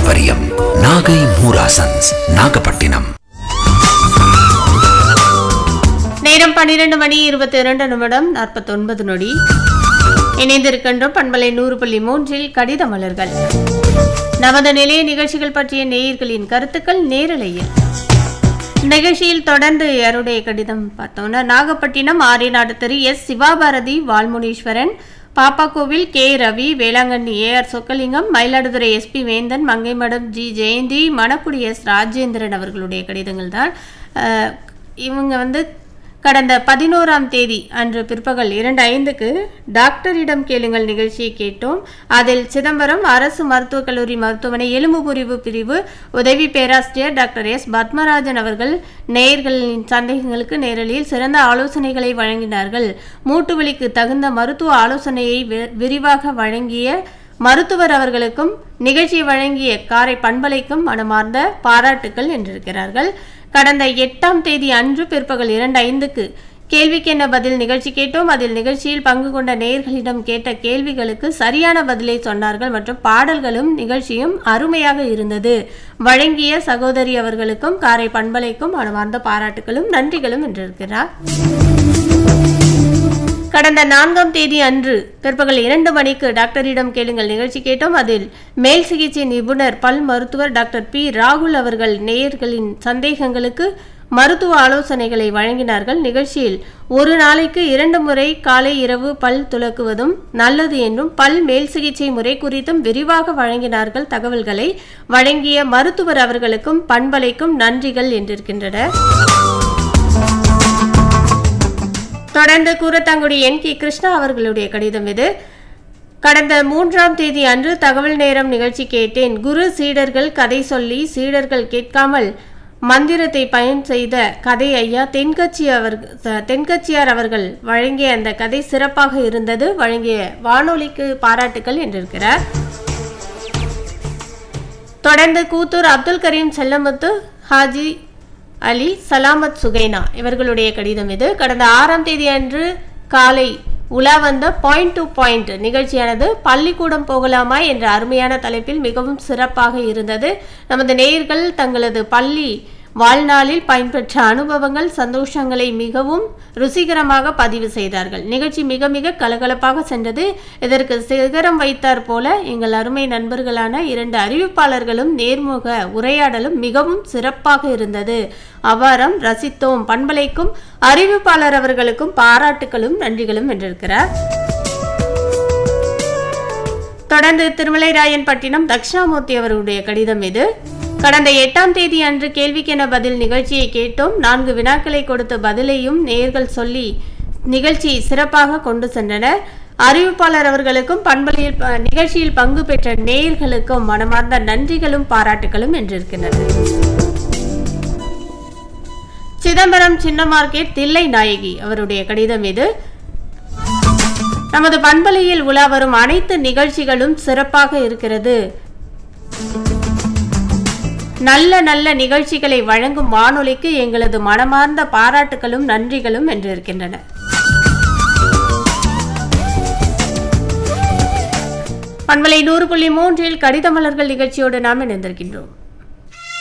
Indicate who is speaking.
Speaker 1: பாரம்பரியம் நாகை மூராசன்ஸ் நாகப்பட்டினம்
Speaker 2: நேரம் பன்னிரண்டு மணி இருபத்தி இரண்டு நிமிடம் நாற்பத்தொன்பது நொடி இணைந்திருக்கின்றோம் பண்பலை நூறு புள்ளி மூன்றில் கடித மலர்கள் நமது நிலைய நிகழ்ச்சிகள் பற்றிய நேயர்களின் கருத்துக்கள் நேரலையில் நிகழ்ச்சியில் தொடர்ந்து யாருடைய கடிதம் பார்த்தோம்னா Nagapattinam Ariyanadu Thiru S Sivabharathi Valmuneeswaran Pappakovil K Ravi Velankanni AR Chokkalingam Mayiladuthurai SP Vendhan Mangaimadam G Jayanthi Manakkudi S Rajendran அவர்களுடைய கடிதங்கள் தான் அஹ், இவங்க வந்து கடந்த பதினோராம் தேதி அன்று பிற்பகல் இரண்டு ஐந்துக்கு டாக்டரிடம் கேளுங்கள் நிகழ்ச்சியை கேட்டோம் அதில் சிதம்பரம் அரசு மருத்துவக் கல்லூரி மருத்துவமனை எலும்பு முறிவு பிரிவு உதவி பேராசிரியர் டாக்டர் எஸ் பத்மராஜன் அவர்கள் நேயர்களின் சந்தேகங்களுக்கு நேரலில் சிறந்த ஆலோசனைகளை வழங்கினார்கள் மூட்டு வலிக்கு தகுந்த மருத்துவ ஆலோசனையை வி- விரிவாக வழங்கிய மருத்துவர் அவர்களுக்கும் நிகழ்ச்சி வழங்கிய காரை பண்பலைக்கும் மனமார்ந்த பாராட்டுக்கள் என்றிருக்கிறார்கள் கடந்த எட்டாம் தேதி அன்று பிற்பகல் இரண்டு ஐந்துக்கு கேள்விக்கு என்ன பதில் நிகழ்ச்சி கேட்டோம் அதில் நிகழ்ச்சியில் பங்கு கொண்ட நேயர்களிடம் கேட்ட கேள்விகளுக்கு சரியான பதிலை சொன்னார்கள் மற்றும் பாடல்களும் நிகழ்ச்சியும் அருமையாக இருந்தது வழங்கிய சகோதரி அவர்களுக்கும் காரை பண்பலைக்கும் மனமார்ந்த பாராட்டுகளும் நன்றிகளும் என்றிருக்கிறார் கடந்த நான்காம் தேதி அன்று பிற்பகல் இரண்டு மணிக்கு டாக்டரிடம் கேளுங்கள் நிகழ்ச்சி கேட்டோம் அதில் மேல் சிகிச்சை நிபுணர் பல் மருத்துவர் டாக்டர் பி ராகுல் அவர்கள் நேயர்களின் சந்தேகங்களுக்கு மருத்துவ ஆலோசனைகளை வழங்கினார்கள் நிகழ்ச்சியில் ஒரு நாளைக்கு இரண்டு முறை காலை இரவு பல் துலக்குவதும் நல்லது என்றும் பல் மேல் சிகிச்சை முறை குறித்தும் விரிவாக வழங்கினார்கள் தகவல்களை வழங்கிய மருத்துவர் அவர்களுக்கும் பண்பலைக்கும் நன்றிகள் என்றிருக்கின்றனர் தொடர்ந்து கூரத்தாங்குடி என் கே கிருஷ்ணா அவர்களுடைய கடிதம் இது கடந்த மூன்றாம் தேதி அன்று தகவல் நேரம் நிகழ்ச்சி கேட்டேன் குரு சீடர்கள் கதை சொல்லி சீடர்கள் கேட்காமல் மந்திரத்தை பயன் செய்த கதை ஐயா தென்கட்சி அவர்கள் தென்கட்சியார் அவர்கள் வழங்கிய அந்த கதை சிறப்பாக இருந்தது வழங்கிய வானொலிக்கு பாராட்டுக்கள் என்றிருக்கிறார் தொடர்ந்து கூத்தூர் அப்துல் கரீம் செல்லமுத்து ஹாஜி அலி சலாமத் சுகைனா இவர்களுடைய கடிதம் இது கடந்த ஆறாம் தேதி அன்று காலை உலா வந்த பாயிண்ட் டு பாயிண்ட் நிகழ்ச்சியானது பள்ளிக்கூடம் போகலாமா என்ற அருமையான தலைப்பில் மிகவும் சிறப்பாக இருந்தது நமது நேயர்கள் தங்களது பள்ளி வாழ்நாளில் பயன்பெற்ற அனுபவங்கள் சந்தோஷங்களை மிகவும் ருசிகரமாக பதிவு செய்தார்கள் நிகழ்ச்சி மிக மிக கலகலப்பாக சென்றது இதற்கு சிகரம் வைத்தார் போல எங்கள் அருமை நண்பர்களான இரண்டு அறிவிப்பாளர்களும் நேர்முக உரையாடலும் மிகவும் சிறப்பாக இருந்தது அபாரம் ரசித்தோம் பண்பலைக்கும் அறிவிப்பாளர் அவர்களுக்கும் பாராட்டுகளும் நன்றிகளும் என்றிருக்கிறார் தொடர்ந்து திருமலைராயன்பட்டினம் தக்ஷாமூர்த்தி அவர்களுடைய கடிதம் இது கடந்த எட்டாம் தேதி அன்று கேள்விக்கென பதில் நிகழ்ச்சியை கேட்டோம் நான்கு வினாக்களை கொடுத்த பதிலையும் நேர்கள் சொல்லி நிகழ்ச்சி சிறப்பாக கொண்டு சென்றனர் அறிவிப்பாளர் அவர்களுக்கும் பண்பலையில் ப- நிகழ்ச்சியில் பங்கு பெற்ற நேயர்களுக்கும் மனமார்ந்த நன்றிகளும் பாராட்டுகளும் என்றிருக்கின்றன சிதம்பரம் சின்ன மார்க்கெட் தில்லை நாயகி அவருடைய கடிதம் இது நமது பண்பலையில் உலா வரும் அனைத்து நிகழ்ச்சிகளும் சிறப்பாக இருக்கிறது நல்ல நல்ல நிகழ்ச்சிகளை வழங்கும் வானொலிக்கு எங்களது மனமார்ந்த பாராட்டுகளும் நன்றிகளும் என்றிருக்கின்றன பண்பலை நூறு புள்ளி மூன்றில் கடித மலர்கள் நிகழ்ச்சியோடு நாம் இணைந்திருக்கின்றோம்